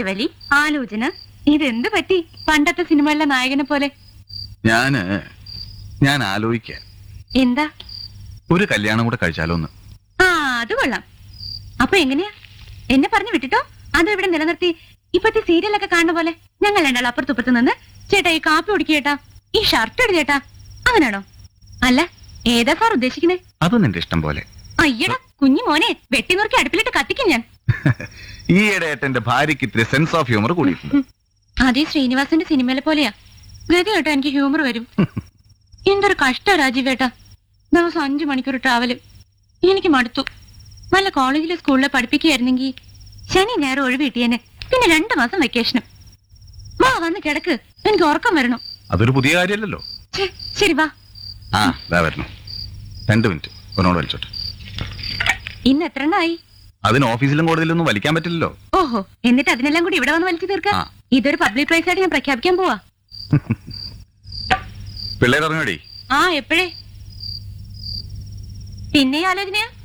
മീശവലി ആലോചന ഇതെന്ത് പറ്റി പണ്ടത്തെ സിനിമകളിലെ നായകനെ പോലെ ഞാന് ഞാൻ ആലോചിക്ക എന്താ ഒരു കല്യാണം കൂടെ കഴിച്ചാലോന്ന് ആ അത് കൊള്ളാം അപ്പൊ എങ്ങനെയാ എന്നെ പറഞ്ഞു വിട്ടിട്ടോ അത് ഇവിടെ നിലനിർത്തി ഇപ്പത്തെ സീരിയലൊക്കെ കാണുന്ന പോലെ ഞങ്ങൾ രണ്ടാൾ അപ്പുറത്തുപ്പുറത്ത് നിന്ന് ചേട്ടാ ഈ കാപ്പി കുടിക്കുക ചേട്ടാ ഈ ഷർട്ട് ഇട് ചേട്ടാ അങ്ങനെയാണോ അല്ല ഏതാ സാർ ഉദ്ദേശിക്കുന്നേ അത് നിന്റെ ഇഷ്ടം പോലെ അയ്യടാ കുഞ്ഞു മോനെ വെട്ടി നുറുക്കി അടുപ്പിലിട്ട് കത്തിക്കും ഞാൻ ഈയിടെ എന്റെ ഭാര്യയ്ക്ക് ഇത്തിരി സെൻസ് ഓഫ് ഹ്യൂമർ കൂടിയിട്ടുണ്ട് അതേ ശ്രീനിവാസന്റെ സിനിമയിലെ പോലെയാ ഗതി കേട്ടോ എനിക്ക് ഹ്യൂമർ വരും എന്തൊരു കഷ്ട രാജീവേട്ടാ ദിവസം അഞ്ചു മണിക്കൂർ ട്രാവല് എനിക്ക് മടുത്തു വല്ല കോളേജിലെ സ്കൂളിലെ പഠിപ്പിക്കുകയായിരുന്നെങ്കിൽ ശനി ഞായർ ഒഴിവ് കിട്ടിയേനെ പിന്നെ രണ്ടു മാസം വെക്കേഷനും വാ വന്ന് കിടക്ക് എനിക്ക് ഉറക്കം വരണം അതൊരു പുതിയ കാര്യമല്ലല്ലോ ഛെ, ശരി വാ ആ ഇതാ വരണം രണ്ട് മിനിറ്റ് ഒന്നോട് വലിച്ചോട്ടെ ഇന്ന് എത്ര എണ്ണമായി അതിന് ഓഫീസിലും കോടതിയിലൊന്നും വലിക്കാൻ പറ്റില്ലല്ലോ ഓഹോ എന്നിട്ട് അതിനെല്ലാം കൂടി ഇവിടെ വന്ന് വലിച്ചു തീർക്കാം ആ. ഇതൊരു പബ്ലിക് പ്രൈസ് ആയിട്ട് ഞാൻ പ്രഖ്യാപിക്കാൻ പോവാ പിള്ളേർ ഇറങ്ങടി ആ എപ്പോഴേ പിന്നെ ആലോചനയാ